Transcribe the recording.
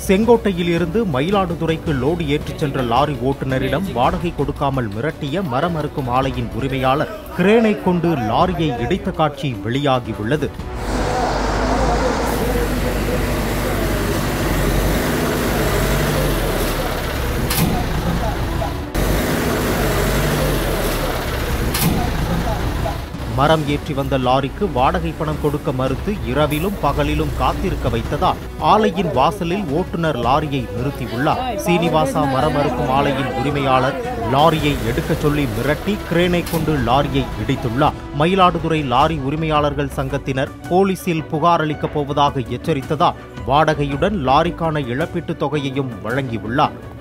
செங்கோட்டையில் இருந்து மயிலாடுதுறைக்கு லோடு ஏற்றிச் சென்ற லாரி ஓட்டுநரிடம் வாடகை கொடுக்காமல் மிரட்டிய மரம் அறுக்கும் ஆலையின் உரிமையாளர் கிரேனை கொண்டு லாரியை இடித்த காட்சி வெளியாகியுள்ளது மரம் ஏற்றி வந்த லாரிக்கு வாடகை பணம் கொடுக்க மறுத்து இரவிலும் பகலிலும் காத்திருக்க வைத்ததால் ஆலையின் வாசலில் ஓட்டுநர் லாரியை நிறுத்தியுள்ளார் சீனிவாசா மரம் அறுக்கும் ஆலையின் உரிமையாளர் லாரியை எடுக்கச் சொல்லி மிரட்டி கிரேனை கொண்டு லாரியை இடித்துள்ளார் மயிலாடுதுறை லாரி உரிமையாளர்கள் சங்கத்தினர் போலீசில் புகார் அளிக்கப் போவதாக எச்சரித்ததால் வாடகையுடன் லாரிக்கான இழப்பீட்டுத் தொகையையும் வழங்கியுள்ளார்